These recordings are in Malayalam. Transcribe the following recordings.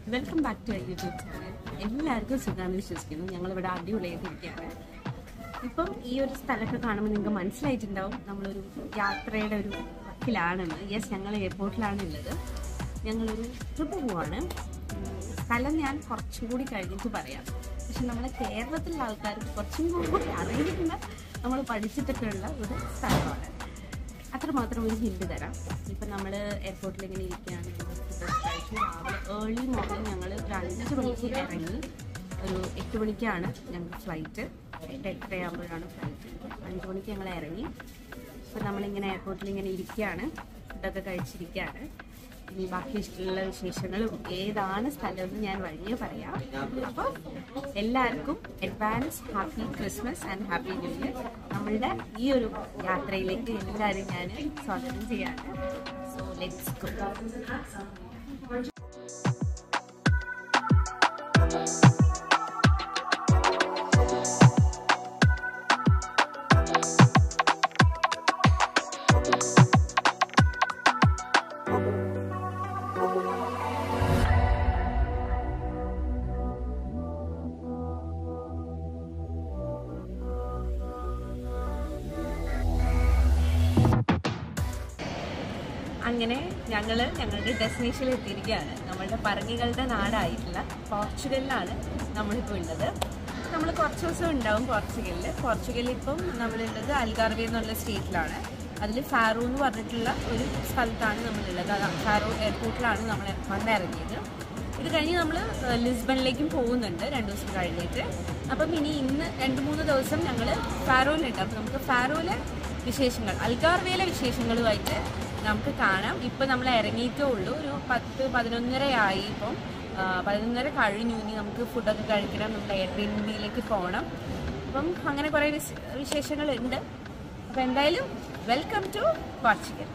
Welcome back to YouTube channel എല്ലാവർക്കും സുഖാന്ന് വിശ്വസിക്കുന്നു ഞങ്ങളിവിടെ അടിപൊളിയായിട്ടിരിക്കുകയാണ് ഇപ്പം ഈ ഒരു സ്ഥലമൊക്കെ കാണുമ്പോൾ നിങ്ങൾക്ക് മനസ്സിലായിട്ടുണ്ടാവും നമ്മളൊരു യാത്രയുടെ ഒരു വക്കിലാണെന്ന് യെസ് ഞങ്ങൾ എയർപോർട്ടിലാണ് ഉള്ളത് ഞങ്ങളൊരു ട്രിപ്പ് പോവാണ് ഉം, സ്ഥലം ഞാൻ കുറച്ചും കൂടി കഴിഞ്ഞിട്ട് പറയാം പക്ഷെ നമ്മളെ കേരളത്തിലുള്ള ആൾക്കാർക്ക് കുറച്ചും കൂടി അറിയുന്ന നമ്മൾ പഠിച്ചിട്ടൊക്കെ ഉള്ള ഒരു സ്ഥലമാണ് അത്രമാത്രം ഒരു ഹിന്റ് തരാം ഇപ്പം നമ്മൾ എയർപോർട്ടിൽ ഇങ്ങനെ ഇരിക്കുകയാണ് കഴിച്ചു രാവിലെ ഏർലി മോർണിംഗ് ഞങ്ങൾ ഒരു അഞ്ച് മണിക്ക് ഇറങ്ങി ഒരു എട്ട് മണിക്കാണ് ഞങ്ങൾക്ക് ഫ്ലൈറ്റ് എട്ട് എട്ടരയാകുമ്പോഴാണ് ഫ്ലൈറ്റ് അഞ്ച് മണിക്ക് ഞങ്ങൾ ഇറങ്ങി അപ്പം നമ്മളിങ്ങനെ എയർപോർട്ടിൽ ഇങ്ങനെ ഇരിക്കുകയാണ് ഫുഡൊക്കെ കഴിച്ചിരിക്കുകയാണ് ഇനി ബാക്കി ഇഷ്ടമുള്ള വിശേഷങ്ങളും ഏതാണ് സ്ഥലം എന്ന് ഞാൻ വഴിയെ പറയാം അപ്പോൾ എല്ലാവർക്കും advance happy Christmas and happy new year നമ്മളുടെ ഈ ഒരു യാത്രയിലേക്ക് എല്ലാവരും ഞാൻ സ്വാഗതം ചെയ്യാണ് സോ ലെറ്റ്സ് ഗോ അങ്ങനെ ഞങ്ങൾ ഞങ്ങളുടെ ഡെസ്റ്റിനേഷനിൽ എത്തിയിരിക്കുകയാണ് നമ്മളുടെ പറങ്ങികളുടെ നാടായിട്ടുള്ള പോർച്ചുഗലിലാണ് നമ്മളിപ്പോൾ ഉള്ളത് നമ്മൾ കുറച്ച് ദിവസം ഉണ്ടാവും പോർച്ചുഗലിൽ പോർച്ചുഗലിൽ ഇപ്പം നമ്മളുള്ളത് അൽഗാർവി എന്നുള്ള സ്റ്റേറ്റിലാണ് അതിൽ ഫാറോ എന്ന് പറഞ്ഞിട്ടുള്ള ഒരു സ്ഥലത്താണ് നമ്മളുള്ളത് അത് ഫാറോ എയർപോർട്ടിലാണ് നമ്മൾ വന്നിറങ്ങിയത് ഇത് കഴിഞ്ഞ് നമ്മൾ ലിസ്ബണിലേക്കും പോകുന്നുണ്ട് രണ്ട് ദിവസം കഴിഞ്ഞിട്ട് അപ്പം ഇനി ഇന്ന് രണ്ട് മൂന്ന് ദിവസം ഞങ്ങൾ ഫാറോയിലുണ്ട് അപ്പം നമുക്ക് ഫാറോയിലെ വിശേഷങ്ങൾ അൽഗാർവേയിലെ വിശേഷങ്ങളുമായിട്ട് നമുക്ക് കാണാം ഇപ്പം നമ്മൾ ഇറങ്ങിയിട്ടേ ഉള്ളൂ ഒരു പത്ത് പതിനൊന്നര ആയി ഇപ്പം ആ, പതിനൊന്നര കഴിഞ്ഞു ഇനി നമുക്ക് ഫുഡൊക്കെ കഴിക്കണം നമ്മുടെ എയർബിൻബിയിലേക്ക് പോകണം അപ്പം അങ്ങനെ കുറേ വിശ വിശേഷങ്ങളുണ്ട് അപ്പം എന്തായാലും welcome to Portugal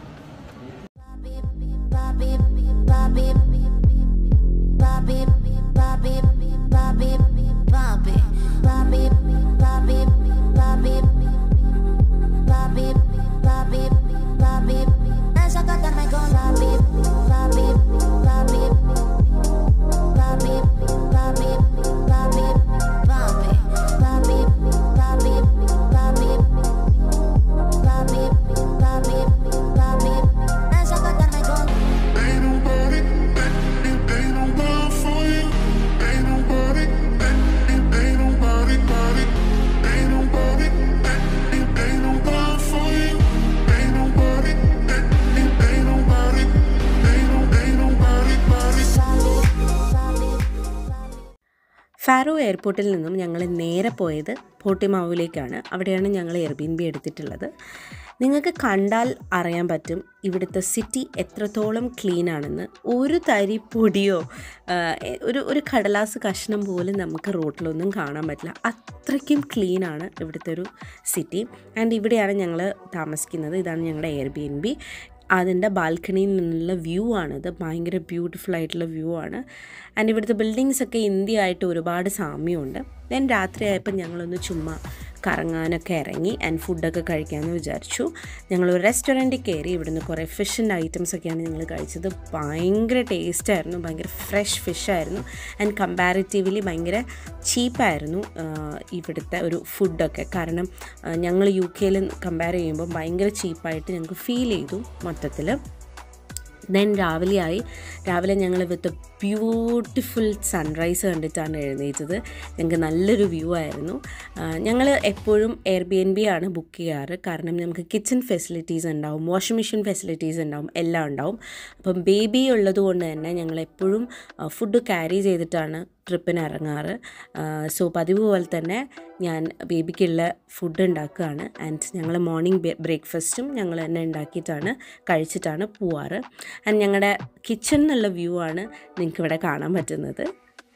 Esa cantarme con papi, papi, papi, papi, papi, papi, papi, papi, papi, papi, papi, papi, papi. Esa cantarme con Ain't nobody, ain't, ain't nobody for you. Ain't nobody, ain't, ain't nobody, body. Ain't nobody, ain't, ain't nobody for you. Ain't nobody, ain't, ain't nobody, ain't, no- ain't nobody, body. Faro എയർപോർട്ടിൽ നിന്നും ഞങ്ങൾ നേരെ പോയത് പോട്ടിമാവിലേക്കാണ് അവിടെയാണ് ഞങ്ങൾ എയർബിൻബി എടുത്തിട്ടുള്ളത് നിങ്ങൾക്ക് കണ്ടാൽ അറിയാൻ പറ്റും ഇവിടുത്തെ സിറ്റി എത്രത്തോളം ക്ലീൻ ആണെന്ന് ഒരു തരി പൊടിയോ ആ, എ- ഒരു ഒരു കടലാസ് കഷ്ണം പോലും നമുക്ക് റോട്ടിലൊന്നും കാണാൻ പറ്റില്ല അത്രയ്ക്കും ക്ലീൻ ആണ് ഇവിടുത്തെ ഒരു സിറ്റി ആൻഡ് ഇവിടെയാണ് ഞങ്ങൾ താമസിക്കുന്നത് ഇതാണ് ഞങ്ങളുടെ എയർബിൻബി അതിൻ്റെ ബാൽക്കണിയിൽ നിന്നുള്ള വ്യൂ ആണിത് ഭയങ്കര ബ്യൂട്ടിഫുൾ ആയിട്ടുള്ള വ്യൂ ആണ് ആൻഡ് ഇവിടുത്തെ ബിൽഡിങ്സ് ഒക്കെ ഇന്ത്യ ആയിട്ട് ഒരുപാട് സാമ്യമുണ്ട് ദെൻ രാത്രിയായപ്പോൾ ഞങ്ങളൊന്ന് ചുമ്മാ കറങ്ങാനൊക്കെ ഇറങ്ങി ആൻഡ് ഫുഡൊക്കെ കഴിക്കാമെന്ന് വിചാരിച്ചു ഞങ്ങൾ ഒരു റെസ്റ്റോറൻറ്റിൽ കയറി ഇവിടുന്ന് കുറേ ഫിഷിൻ്റെ ഐറ്റംസ് ഒക്കെയാണ് ഞങ്ങൾ കഴിച്ചത് ഭയങ്കര ടേസ്റ്റായിരുന്നു ഭയങ്കര ഫ്രഷ് ഫിഷായിരുന്നു ആൻഡ് കമ്പാരിറ്റീവ്ലി ഭയങ്കര ചീപ്പായിരുന്നു ഇവിടുത്തെ ഒരു ഫുഡൊക്കെ കാരണം ഞങ്ങൾ യു കെയിൽ കമ്പയർ ചെയ്യുമ്പോൾ ഭയങ്കര ചീപ്പായിട്ട് ഞങ്ങൾക്ക് ഫീൽ ചെയ്തു മൊത്തത്തിൽ ദെൻ രാവിലെയായി രാവിലെ ഞങ്ങൾ വിത്ത് ബ്യൂട്ടിഫുൾ സൺറൈസ് കണ്ടിട്ടാണ് എഴുന്നേറ്റത് ഞങ്ങൾക്ക് നല്ലൊരു വ്യൂ ആയിരുന്നു ഞങ്ങൾ എപ്പോഴും എയർ ബി എൻ ബി ആണ് ബുക്ക് ചെയ്യാറ് കാരണം നമുക്ക് കിച്ചൺ ഫെസിലിറ്റീസ് ഉണ്ടാവും വാഷിംഗ് മെഷീൻ ഫെസിലിറ്റീസ് ഉണ്ടാവും എല്ലാം ഉണ്ടാവും അപ്പം ബേബി ഉള്ളത് കൊണ്ട് തന്നെ ഞങ്ങൾ എപ്പോഴും ഫുഡ് ക്യാരി ചെയ്തിട്ടാണ് ട്രിപ്പിന് ഇറങ്ങാറ് സോ പതിവ് പോലെ തന്നെ ഞാൻ ബേബിക്കുള്ള ഫുഡ് ഉണ്ടാക്കുകയാണ് ആൻഡ് ഞങ്ങൾ മോർണിംഗ് ബ്രേക്ക്ഫാസ്റ്റും ഞങ്ങൾ തന്നെ ഉണ്ടാക്കിയിട്ടാണ് കഴിച്ചിട്ടാണ് പോവാറ് ആൻഡ് ഞങ്ങളുടെ കിച്ചൺ എന്നുള്ള വ്യൂ ആണ് നിങ്ങൾക്ക് ഇവിടെ കാണാൻ പറ്റുന്നത്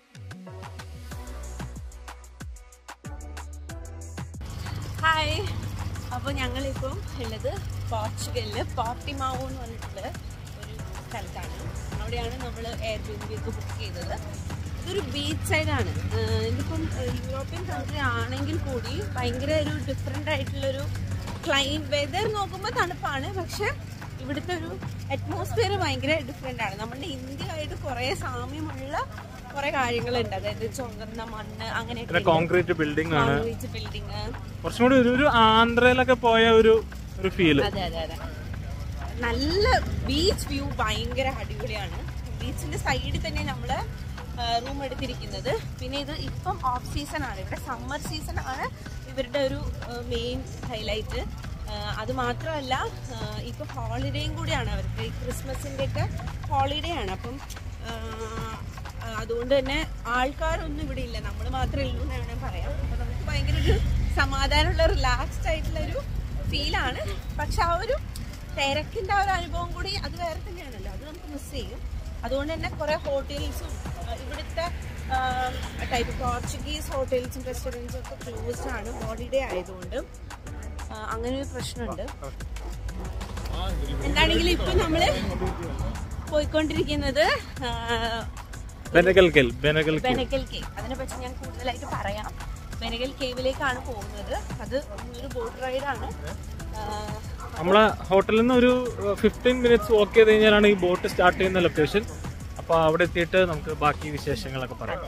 ഹായ് അപ്പോൾ ഞങ്ങളിപ്പം ഉള്ളത് പോർച്ചുഗലിൽ പോർട്ടിമാവോ എന്ന് പറഞ്ഞിട്ടുള്ള ഒരു സ്ഥലത്താണ് അവിടെയാണ് നമ്മൾ എയർ ബി ഒക്കെ ബുക്ക് ചെയ്തത് ഇതൊരു ബീച്ച് സൈഡാണ് ഇതിപ്പം ഏഹ്, യൂറോപ്യൻ കൺട്രി ആണെങ്കിൽ കൂടി ഭയങ്കര ഒരു ഡിഫറെൻ്റ് ആയിട്ടുള്ളൊരു ക്ലൈം വെതർ നോക്കുമ്പോൾ തണുപ്പാണ് പക്ഷെ ഇവിടുത്തെ ഒരു അറ്റ്മോസ്ഫിയർ ഭയങ്കര ഡിഫറെൻ്റ് ആണ് നമ്മുടെ ഇന്ത്യയായിട്ട് കുറേ സാമ്യമുള്ള കുറേ കാര്യങ്ങളുണ്ട് അതായത് ചുവന്ന മണ്ണ് അങ്ങനെ പിന്നെ കോൺക്രീറ്റ് ബിൽഡിംഗ് ആണ് ബിൽഡിങ് കുറച്ചും കൂടി ഒരു- ഒരു ആന്ധ്രയിലൊക്കെ പോയ ഒരു ഒരു ഫീല് അതെ അതെ അതെ നല്ല ബീച്ച് വ്യൂ ഭയങ്കര അടിപൊളിയാണ് ബീച്ചിന്റെ സൈഡിൽ തന്നെ നമ്മള് റൂം എടുത്തിരിക്കുന്നത് പിന്നെ ഇത് ഇപ്പം ഓഫ് സീസൺ ആണ് ഇവിടെ സമ്മർ സീസൺ ആണ് ഇവരുടെ ഒരു മെയിൻ ഹൈലൈറ്റ് അത് മാത്രമല്ല ഇപ്പൊ ഹോളിഡേയും കൂടിയാണ് അവർക്ക് ഈ ക്രിസ്മസിന്റെ ഒക്കെ ഹോളിഡേ ആണ് അപ്പം ആ, ആ, അതുകൊണ്ട് തന്നെ ആൾക്കാരൊന്നും ഇവിടെ ഇല്ല നമ്മൾ മാത്രമേ ഉള്ളൂ എന്ന് വേണമെങ്കിൽ പറയാം അപ്പൊ നമുക്ക് ഭയങ്കര ഒരു സമാധാനമുള്ള റിലാക്സ്ഡ് ആയിട്ടുള്ള ഒരു ഫീലാണ് പക്ഷെ ആ ഒരു തിരക്കിന്റെ ആ ഒരു അനുഭവം കൂടി അത് വേറെ തന്നെയാണല്ലോ അത് നമുക്ക് മിസ് ചെയ്യും അതുകൊണ്ട് തന്നെ കുറെ ഹോട്ടൽസും ഇവിടുത്തെ ടൈപ്പ് പോർച്ചുഗീസ് ഹോട്ടൽസും റെസ്റ്റോറൻറ്റ്സും ഒക്കെ ക്ലോസ്ഡ് ആണ് ഹോളിഡേ ആയതുകൊണ്ട് ആ, അങ്ങനെ ഒരു പ്രശ്നമുണ്ട് എന്താണെങ്കിലും ഇപ്പൊ നമ്മള് പോയിക്കൊണ്ടിരിക്കുന്നത് ആ, ബെനഗൽ കെൽ ബെനഗൽ കെൽ ബെനഗൽ കേവ് അതിനെ പറ്റി ഞാൻ കൂടുതലായിട്ട് പറയാം ബെനഗൽ കേവിലേക്കാണ് പോകുന്നത് അത് ഒരു ബോട്ട് റൈഡാണ് നമ്മളെ ഹോട്ടലിൽ നിന്ന് ഒരു ഫിഫ്റ്റീൻ മിനിറ്റ്സ് വാക്ക് ചെയ്ത് കഴിഞ്ഞാലാണ് ഈ ബോട്ട് സ്റ്റാർട്ട് ചെയ്യുന്ന ലൊക്കേഷൻ അപ്പൊ അവിടെ എത്തിയിട്ട് നമുക്ക് ബാക്കി വിശേഷങ്ങളൊക്കെ പറയാം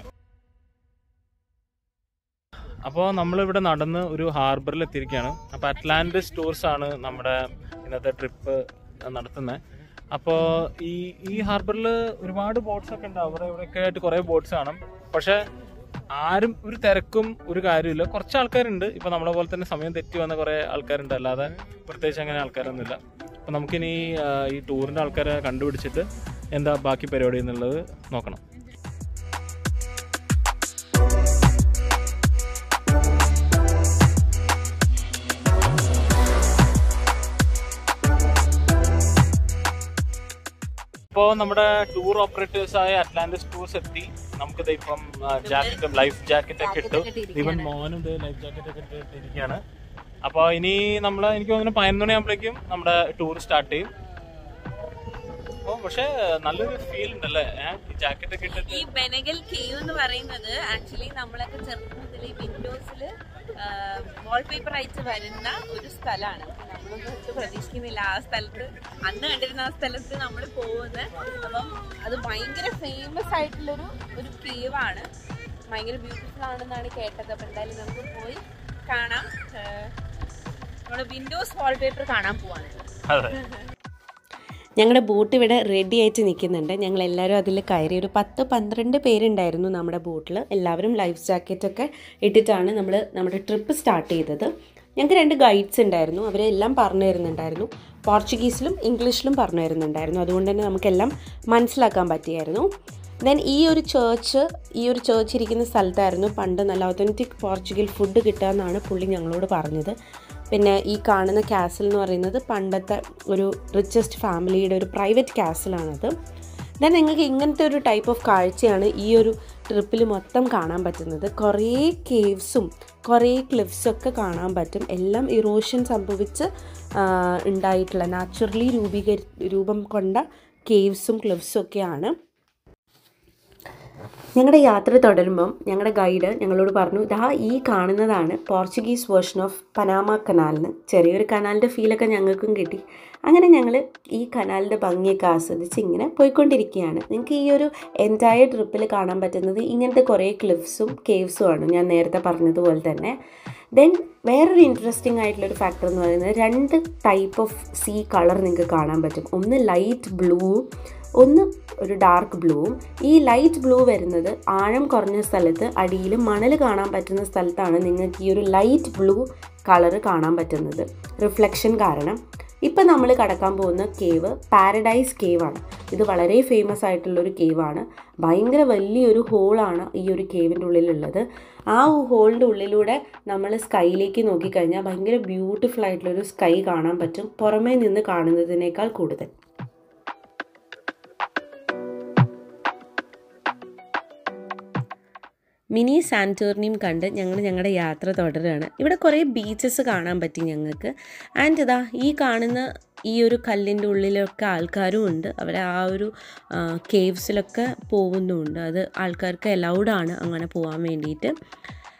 അപ്പോൾ നമ്മളിവിടെ നടന്ന് ഒരു ഹാർബറിൽ എത്തിയിരിക്കുകയാണ് അപ്പോൾ അറ്റ്ലാന്റിസ് ടൂർസ് ആണ് നമ്മുടെ ഇന്നത്തെ ട്രിപ്പ് നടത്തുന്നത് അപ്പോൾ ഈ ഈ ഹാർബറിൽ ഒരുപാട് ബോട്ട്സ് ഒക്കെ ഉണ്ട് അവിടെ ഇവിടെയൊക്കെ ആയിട്ട് കുറേ ബോട്ട്സ് കാണും പക്ഷേ ആരും ഒരു തിരക്കും ഒരു കാര്യമില്ല കുറച്ച് ആൾക്കാരുണ്ട് ഇപ്പൊ നമ്മളെ പോലെ തന്നെ സമയം തെറ്റി വന്ന കുറെ ആൾക്കാരുണ്ട് അല്ലാതെ പ്രത്യേകിച്ച് അങ്ങനെ ആൾക്കാരൊന്നുമില്ല അപ്പൊ നമുക്കിനി ആ, ഈ ടൂറിന്റെ ആൾക്കാരെ കണ്ടുപിടിച്ചിട്ട് എന്താ ബാക്കി പരിപാടി എന്നുള്ളത് നോക്കണം ഇപ്പോൾ നമ്മുടെ ടൂർ ഓപ്പറേറ്റേഴ്സ് ആയ അറ്റ്ലാന്റിസ് ടൂർസ് എത്തി നമുക്കിത് ഇപ്പം ജാക്കറ്റും ലൈഫ് ജാക്കറ്റ് ഒക്കെ ഇട്ടു ഇവൻ മോനും ലൈഫ് ജാക്കറ്റ് ഒക്കെ ഇട്ടിരിക്കുകയാണ് അപ്പോൾ ഇനി നമ്മൾ എനിക്ക് തോന്നുന്നു പതിനൊന്ന് മണിയാകുമ്പോഴേക്കും നമ്മുടെ ടൂർ സ്റ്റാർട്ട് ചെയ്യും അപ്പോൾ പക്ഷേ നല്ലൊരു ഫീൽ ഉണ്ടല്ലേ ജാക്കറ്റ് ഒക്കെ ഇട്ടിട്ട് ഈ ബെനഗൽ കേവ് എന്ന് പറയുന്നത് ആക്ച്വലി നമ്മളൊക്കെ ചെറുപ്പം മുതൽ ഈ വിൻഡോസിൽ വാൾപേപ്പർ അയച്ച് വരുന്ന ഒരു സ്ഥലമാണ് നമ്മളൊന്നും ഒട്ടും പ്രതീക്ഷിക്കുന്നില്ല ആ സ്ഥലത്ത് അന്ന് കണ്ടിരുന്ന ആ സ്ഥലത്ത് നമ്മൾ പോകുന്നത് അപ്പം അത് ഭയങ്കര ഫേമസ് ആയിട്ടുള്ളൊരു ഒരു കേവാണ് ഭയങ്കര ബ്യൂട്ടിഫുൾ ആണെന്നാണ് കേട്ടത് അപ്പം എന്തായാലും നമുക്ക് പോയി കാണാം നമ്മൾ വിൻഡോസ് വാൾപേപ്പർ കാണാൻ പോവാണ് അതെ ഞങ്ങളുടെ ബോട്ട് ഇവിടെ റെഡി ആയിട്ട് നിൽക്കുന്നുണ്ട് ഞങ്ങൾ എല്ലാവരും അതിൽ കയറി ഒരു പത്ത് പന്ത്രണ്ട് പേരുണ്ടായിരുന്നു നമ്മുടെ ബോട്ടിൽ എല്ലാവരും ലൈഫ് ജാക്കറ്റൊക്കെ ഇട്ടിട്ടാണ് നമ്മൾ നമ്മുടെ ട്രിപ്പ് സ്റ്റാർട്ട് ചെയ്തത് ഞങ്ങൾക്ക് രണ്ട് ഗൈഡ്സ് ഉണ്ടായിരുന്നു അവരെല്ലാം പറഞ്ഞു തരുന്നുണ്ടായിരുന്നു പോർച്ചുഗീസിലും ഇംഗ്ലീഷിലും പറഞ്ഞു തരുന്നുണ്ടായിരുന്നു അതുകൊണ്ട് തന്നെ നമുക്കെല്ലാം മനസ്സിലാക്കാൻ പറ്റിയായിരുന്നു ദെൻ ഈ ഒരു ചേർച്ച് ഈ ഒരു ചേർച്ച് ഇരിക്കുന്ന സ്ഥലത്തായിരുന്നു പണ്ട് നല്ല ഒത്തൻറ്റിക് പോർച്ചുഗൽ ഫുഡ് കിട്ടുക എന്നാണ് പുള്ളി ഞങ്ങളോട് പറഞ്ഞത് പിന്നെ ഈ കാണുന്ന കാസിൽ എന്ന് പറയുന്നത് പണ്ടത്തെ ഒരു റിച്ചസ്റ്റ് ഫാമിലിയുടെ ഒരു പ്രൈവറ്റ് കാസിലാണത് ദെൻ നിങ്ങൾക്ക് ഇങ്ങനത്തെ ഒരു ടൈപ്പ് ഓഫ് കാഴ്ചയാണ് ഈ ഒരു ട്രിപ്പിൽ മൊത്തം കാണാൻ പറ്റുന്നത് കുറേ കേവ്സും കുറേ ക്ലിഫ്സൊക്കെ കാണാൻ പറ്റും എല്ലാം ഇറോഷൻ സംഭവിച്ച് ആ, ഉണ്ടായിട്ടുള്ള നാച്ചുറലി രൂപീകരി രൂപം കൊണ്ട കേവ്സും ക്ലിഫ്സും ഒക്കെയാണ് ഞങ്ങളുടെ യാത്ര തുടരുമ്പം ഞങ്ങളുടെ ഗൈഡ് ഞങ്ങളോട് പറഞ്ഞു ഇതാ ഈ കാണുന്നതാണ് പോർച്ചുഗീസ് വേർഷൻ ഓഫ് പനാമ കനാലിന് ചെറിയൊരു കനാലിൻ്റെ ഫീലൊക്കെ ഞങ്ങൾക്കും കിട്ടി അങ്ങനെ ഞങ്ങൾ ഈ കനാലിൻ്റെ ഭംഗിയൊക്കെ ആസ്വദിച്ച് ഇങ്ങനെ പോയിക്കൊണ്ടിരിക്കുകയാണ് നിങ്ങൾക്ക് ഈ ഒരു എൻറ്റയർ ട്രിപ്പിൽ കാണാൻ പറ്റുന്നത് ഇങ്ങനത്തെ കുറേ ക്ലിഫ്സും കേവ്സും ആണ് ഞാൻ നേരത്തെ പറഞ്ഞതുപോലെ തന്നെ ദെൻ വേറൊരു ഇൻട്രസ്റ്റിംഗ് ആയിട്ടുള്ളൊരു ഫാക്ടർ എന്ന് പറയുന്നത് രണ്ട് ടൈപ്പ് ഓഫ് സീ കളർ നിങ്ങൾക്ക് കാണാൻ പറ്റും ഒന്ന് ലൈറ്റ് ബ്ലൂവും ഒന്ന് ഒരു ഡാർക്ക് ബ്ലൂവും ഈ ലൈറ്റ് ബ്ലൂ വരുന്നത് ആഴം കുറഞ്ഞ സ്ഥലത്ത് അടിയിൽ മണൽ കാണാൻ പറ്റുന്ന സ്ഥലത്താണ് നിങ്ങൾക്ക് ഈ ഒരു ലൈറ്റ് ബ്ലൂ കളറ് കാണാൻ പറ്റുന്നത് റിഫ്ലക്ഷൻ കാരണം ഇപ്പം നമ്മൾ കടക്കാൻ പോകുന്ന കേവ് പാരഡൈസ് കേവാണ് ഇത് വളരെ ഫേമസ് ആയിട്ടുള്ളൊരു കേവാണ് ഭയങ്കര വലിയൊരു ഹോളാണ് ഈ ഒരു കേവിൻ്റെ ഉള്ളിലുള്ളത് ആ ഹോളിൻ്റെ ഉള്ളിലൂടെ നമ്മൾ സ്കൈയിലേക്ക് നോക്കിക്കഴിഞ്ഞാൽ ഭയങ്കര ബ്യൂട്ടിഫുൾ ആയിട്ടുള്ളൊരു സ്കൈ കാണാൻ പറ്റും പുറമേ നിന്ന് കാണുന്നതിനേക്കാൾ കൂടുതൽ മിനി സാന്റോറിനിയും കണ്ട് ഞങ്ങൾ ഞങ്ങളുടെ യാത്ര തുടരുകയാണ് ഇവിടെ കുറേ ബീച്ചസ് കാണാൻ പറ്റി ഞങ്ങൾക്ക് ആൻഡ് ഇതാ ഈ കാണുന്ന ഈ ഒരു കല്ലിൻ്റെ ഉള്ളിലൊക്കെ ആൾക്കാരും ഉണ്ട് അവിടെ ആ ഒരു കേവ്സിലൊക്കെ പോകുന്നുമുണ്ട് അത് ആൾക്കാർക്ക് അലൗഡ് ആണ് അങ്ങനെ പോകാൻ വേണ്ടിയിട്ട്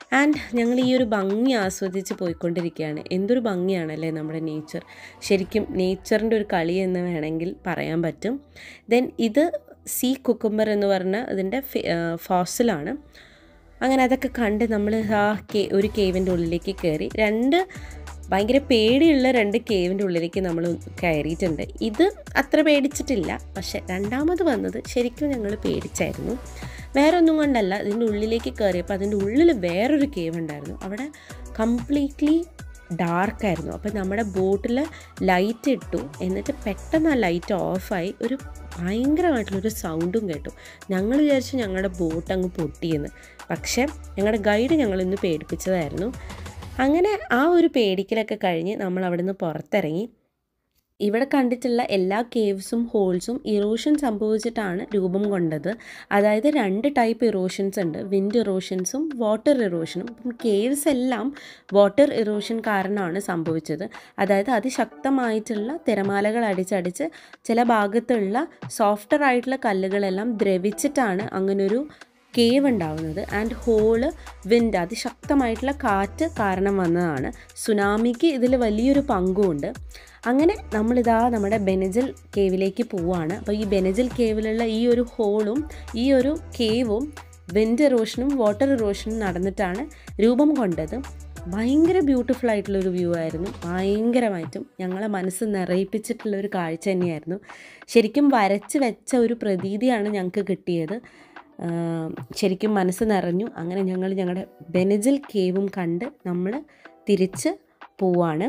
ആൻഡ് ഞങ്ങൾ ഈ ഒരു ഭംഗി ആസ്വദിച്ച് പോയിക്കൊണ്ടിരിക്കുകയാണ് എന്തൊരു ഭംഗിയാണല്ലേ നമ്മുടെ നേച്ചർ ശരിക്കും നേച്ചറിൻ്റെ ഒരു കളി എന്ന് വേണമെങ്കിൽ പറയാൻ പറ്റും ദെൻ ഇത് സീ കുക്കുംബർ എന്ന് പറഞ്ഞ ഇതിൻ്റെ ഫോസിലാണ് അങ്ങനെ അതൊക്കെ കണ്ട് നമ്മൾ ആ കേ ഒരു കേവിൻ്റെ ഉള്ളിലേക്ക് കയറി രണ്ട് ഭയങ്കര പേടിയുള്ള രണ്ട് കേവിൻ്റെ ഉള്ളിലേക്ക് നമ്മൾ കയറിയിട്ടുണ്ട് ഇത് അത്ര പേടിച്ചിട്ടില്ല പക്ഷെ രണ്ടാമത് വന്നത് ശരിക്കും ഞങ്ങൾ പേടിച്ചായിരുന്നു വേറെ ഒന്നും കൊണ്ടല്ല ഇതിൻ്റെ ഉള്ളിലേക്ക് കയറിയപ്പോൾ അതിൻ്റെ ഉള്ളിൽ വേറൊരു കേവ് ഉണ്ടായിരുന്നു അവിടെ കംപ്ലീറ്റ്ലി ഡാർക്കായിരുന്നു അപ്പോൾ നമ്മുടെ ബോട്ടിൽ ലൈറ്റ് ഇട്ടു എന്നിട്ട് പെട്ടെന്ന് ആ ലൈറ്റ് ഓഫായി ഒരു ഭയങ്കരമായിട്ടുള്ളൊരു സൗണ്ടും കേട്ടു ഞങ്ങൾ വിചാരിച്ചു ഞങ്ങളുടെ ബോട്ട് അങ്ങ് പൊട്ടിയെന്ന് പക്ഷേ ഞങ്ങളുടെ ഗൈഡ് ഞങ്ങളിന്ന് പേടിപ്പിച്ചതായിരുന്നു അങ്ങനെ ആ ഒരു പേടിക്കലൊക്കെ കഴിഞ്ഞ് നമ്മൾ അവിടെ നിന്ന് പുറത്തിറങ്ങി ഇവിടെ കണ്ടിട്ടുള്ള എല്ലാ കേവ്സും ഹോൾസും ഇറോഷൻ സംഭവിച്ചിട്ടാണ് രൂപം കൊണ്ടത് അതായത് രണ്ട് ടൈപ്പ് ഇറോഷൻസ് ഉണ്ട് വിൻഡ് ഇറോഷൻസും വാട്ടർ ഇറോഷനും അപ്പം കേവ്സ് എല്ലാം വാട്ടർ ഇറോഷൻ കാരണമാണ് സംഭവിച്ചത് അതായത് അതിശക്തമായിട്ടുള്ള തിരമാലകൾ അടിച്ചടിച്ച് ചില ഭാഗത്തുള്ള സോഫ്റ്റർ ആയിട്ടുള്ള കല്ലുകളെല്ലാം ദ്രവിച്ചിട്ടാണ് അങ്ങനൊരു കേവ് ഉണ്ടാവുന്നത് ആൻഡ് ഹോള് വിൻഡ് അതിശക്തമായിട്ടുള്ള കാറ്റ് കാരണം വന്നതാണ് സുനാമിക്ക് ഇതിൽ വലിയൊരു പങ്കുമുണ്ട് അങ്ങനെ നമ്മളിതാ നമ്മുടെ ബെനജൽ കേവിലേക്ക് പോവാണ് അപ്പോൾ ഈ ബെനജൽ കേവിലുള്ള ഈ ഒരു ഹോളും ഈ ഒരു കേവും വിൻഡ് ഇറോഷനും വാട്ടർ ഇറോഷനും നടന്നിട്ടാണ് രൂപം കൊണ്ടത് ഭയങ്കര ബ്യൂട്ടിഫുൾ ആയിട്ടുള്ള ഒരു വ്യൂ ആയിരുന്നു ഭയങ്കരമായിട്ടും ഞങ്ങളെ മനസ്സ് നിറയിപ്പിച്ചിട്ടുള്ള ഒരു കാഴ്ച തന്നെയായിരുന്നു ശരിക്കും വരച്ച് വെച്ച ഒരു പ്രതീതിയാണ് ഞങ്ങൾക്ക് കിട്ടിയത് ആം, ശരിക്കും മനസ്സ് നിറഞ്ഞു അങ്ങനെ ഞങ്ങൾ ഞങ്ങളുടെ ബെനജൽ കേവും കണ്ട് നമ്മൾ തിരിച്ച് പോവാണ്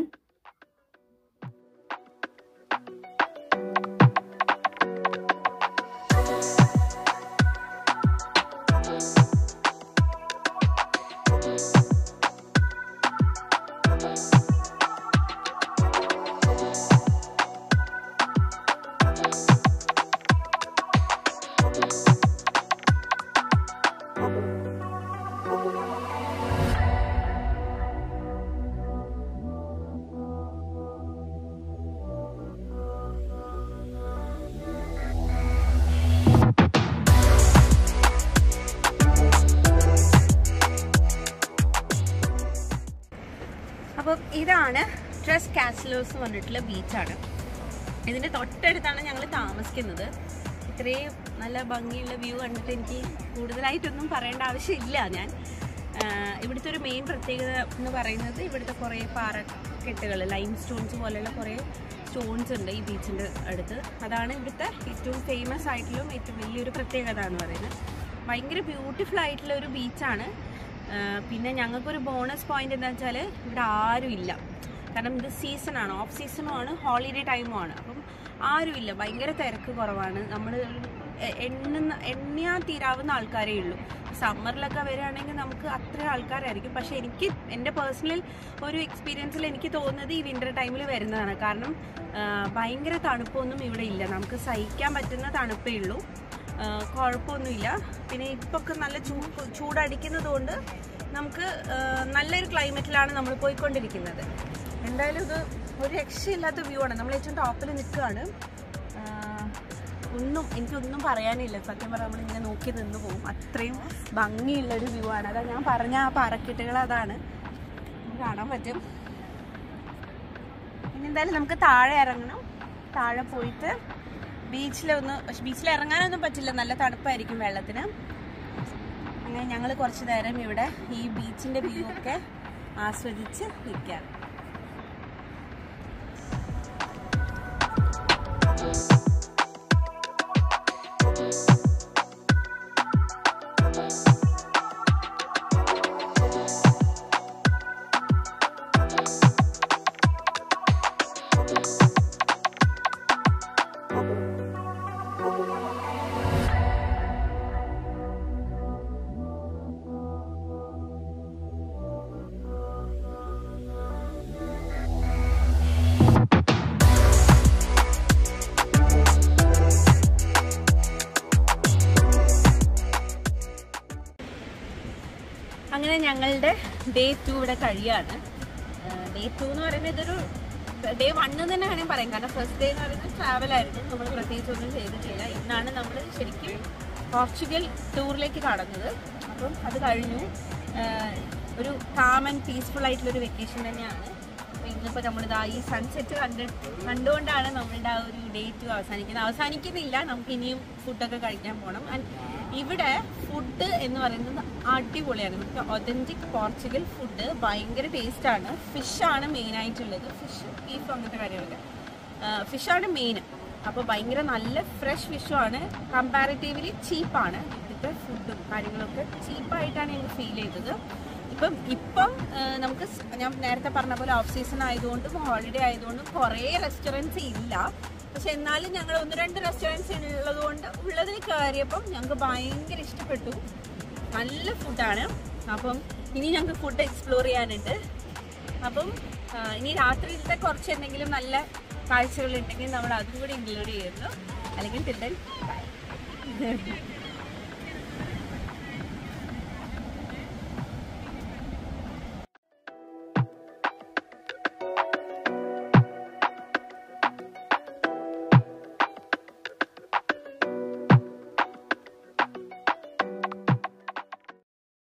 അപ്പം ഇതാണ് ട്രസ് കാസ്ലോസ് എന്ന് പറഞ്ഞിട്ടുള്ള ബീച്ചാണ് ഇതിന്റെ തൊട്ടടുത്താണ് ഞങ്ങൾ താമസിക്കുന്നത് ഇത്രയും നല്ല ഭംഗിയുള്ള വ്യൂ കണ്ടിട്ട് എനിക്ക് കൂടുതലായിട്ടൊന്നും പറയേണ്ട ആവശ്യമില്ല ഞാൻ ആഹ് ഇവിടുത്തെ ഒരു മെയിൻ പ്രത്യേകത എന്ന് പറയുന്നത് ഇവിടുത്തെ കുറേ പാറക്കെട്ടുകൾ ലൈം സ്റ്റോൺസ് പോലെയുള്ള കുറേ സ്റ്റോൺസ് ഉണ്ട് ഈ ബീച്ചിൻ്റെ അടുത്ത് അതാണ് ഇവിടുത്തെ ഏറ്റവും ഫേമസ് ആയിട്ടുള്ള ഏറ്റവും വലിയൊരു പ്രത്യേകത എന്ന് പറയുന്നത് ഭയങ്കര ബ്യൂട്ടിഫുൾ ആയിട്ടുള്ള ഒരു ബീച്ചാണ് പിന്നെ ഞങ്ങൾക്കൊരു ബോണസ് പോയിന്റ് എന്താ വെച്ചാൽ ഇവിടെ ആരും ഇല്ല കാരണം ഇത് സീസണാണ് ഓഫ് സീസണും ആണ് ഹോളിഡേ ടൈമും ആണ് അപ്പം ആരുമില്ല ഭയങ്കര തിരക്ക് കുറവാണ് നമ്മൾ എണ്ണുന്ന എണ്ണിയാ തീരാവുന്ന ആൾക്കാരേ ഉള്ളൂ സമ്മറിലൊക്കെ വരികയാണെങ്കിൽ നമുക്ക് അത്ര ആൾക്കാരായിരിക്കും പക്ഷെ എനിക്ക് എൻ്റെ പേഴ്സണൽ ഒരു എക്സ്പീരിയൻസിൽ എനിക്ക് തോന്നുന്നത് ഈ വിൻ്റർ ടൈമിൽ വരുന്നതാണ് കാരണം ആ, ഭയങ്കര തണുപ്പൊന്നും ഇവിടെ ഇല്ല നമുക്ക് സഹിക്കാൻ പറ്റുന്ന തണുപ്പേ ഉള്ളൂ ആ, കുഴപ്പമൊന്നുമില്ല പിന്നെ ഇപ്പൊ ഒക്കെ നല്ല ചൂ ചൂടടിക്കുന്നത് കൊണ്ട് നമുക്ക് ആ, നല്ലൊരു ക്ലൈമറ്റിലാണ് നമ്മൾ പോയിക്കൊണ്ടിരിക്കുന്നത് എന്തായാലും ഇത് ഒരു രക്ഷയില്ലാത്ത വ്യൂ ആണ് നമ്മൾ ഏറ്റവും ടോപ്പിൽ നിൽക്കുകയാണ് ആ, ഒന്നും എനിക്കൊന്നും പറയാനില്ല സത്യം പറഞ്ഞാൽ നമ്മളിങ്ങനെ നോക്കി നിന്ന് പോകും അത്രയും ഭംഗിയുള്ള ഒരു വ്യൂ ആണ് അതാ ഞാൻ പറഞ്ഞ ആ പാറക്കെട്ടുകൾ അതാണ് നമുക്ക് കാണാൻ പറ്റും ഇനി എന്തായാലും നമുക്ക് താഴെ ഇറങ്ങണം താഴെ പോയിട്ട് ബീച്ചിലൊന്ന് ബീച്ചിൽ ഇറങ്ങാനൊന്നും പറ്റില്ല നല്ല തണുപ്പായിരിക്കും വെള്ളത്തിന് അങ്ങനെ ഞങ്ങൾ കുറച്ച് നേരം ഇവിടെ ഈ ബീച്ചിന്റെ വ്യൂ ഒക്കെ ആസ്വദിച്ച് നിൽക്കാം അങ്ങനെ ഞങ്ങളുടെ ഡേ ടു ഇവിടെ കഴിയാണ് ഡേ ടു എന്ന് പറയുന്നത് ഇതൊരു ഡേ വണ്ണ് തന്നെ വേണമെങ്കിൽ പറയാം കാരണം ഫസ്റ്റ് ഡേ എന്ന് പറയുന്നത് ട്രാവൽ ആയിരുന്നു നമ്മൾ പ്രത്യേകിച്ച് ഒന്നും ചെയ്തിട്ടില്ല ഇന്നാണ് നമ്മൾ ശരിക്കും പോർച്ചുഗൽ ടൂറിലേക്ക് കടന്നത് അപ്പം അത് കഴിഞ്ഞു ആഹ് ഒരു കാം ആൻഡ് പീസ്ഫുൾ ആയിട്ടുള്ള ഒരു വെക്കേഷൻ തന്നെയാണ് അപ്പൊ ഇന്നിപ്പോ നമ്മളിതാ ഈ സൺസെറ്റ് കണ്ട് കണ്ടുകൊണ്ടാണ് നമ്മളുടെ ആ ഒരു ഡേറ്റ് അവസാനിക്കുന്നത് അവസാനിക്കുന്നില്ല നമുക്ക് ഇനിയും ഫുഡൊക്കെ കഴിക്കാൻ പോകണം ആൻഡ് ഇവിടെ ഫുഡ് എന്ന് പറയുന്നത് അടിപൊളിയാണ് ഇവിടുത്തെ ഒതന്റിക് പോർച്ചുഗൽ ഫുഡ് ഭയങ്കര ടേസ്റ്റാണ് ഫിഷാണ് മെയിൻ ആയിട്ടുള്ളത് ഫിഷ് ബീഫ് അങ്ങനത്തെ കാര്യങ്ങളൊക്കെ ഫിഷാണ് മെയിൻ അപ്പോൾ ഭയങ്കര നല്ല ഫ്രഷ് ഫിഷുമാണ് കമ്പാരിറ്റീവ്ലി ചീപ്പാണ് ഇവിടുത്തെ ഫുഡും കാര്യങ്ങളൊക്കെ ചീപ്പായിട്ടാണ് എനിക്ക് ഫീൽ ചെയ്തത് ഇപ്പം ഇപ്പം ആ, നമുക്ക് സ് ഞാൻ നേരത്തെ പറഞ്ഞ പോലെ ഓഫ് സീസൺ ആയതുകൊണ്ടും ഹോളിഡേ ആയതുകൊണ്ടും കുറേ റെസ്റ്റോറൻറ്റ്സ് ഇല്ല പക്ഷെ എന്നാലും ഞങ്ങൾ ഒന്ന് രണ്ട് റെസ്റ്റോറൻറ്റ്സ് ഉള്ളതുകൊണ്ട് ഉള്ളതിൽ കയറിയപ്പം ഞങ്ങൾക്ക് ഭയങ്കര ഇഷ്ടപ്പെട്ടു നല്ല ഫുഡാണ് അപ്പം ഇനി ഞങ്ങൾക്ക് ഫുഡ് എക്സ്പ്ലോർ ചെയ്യാനുണ്ട് അപ്പം ആ, ഇനി രാത്രിയിലത്തെ കുറച്ച് എന്തെങ്കിലും നല്ല കാഴ്ചകൾ ഉണ്ടെങ്കിൽ നമ്മൾ അതും കൂടി ഇൻക്ലൂഡ് ചെയ്യുന്നു അല്ലെങ്കിൽ തിരുത്തൽ ബൈ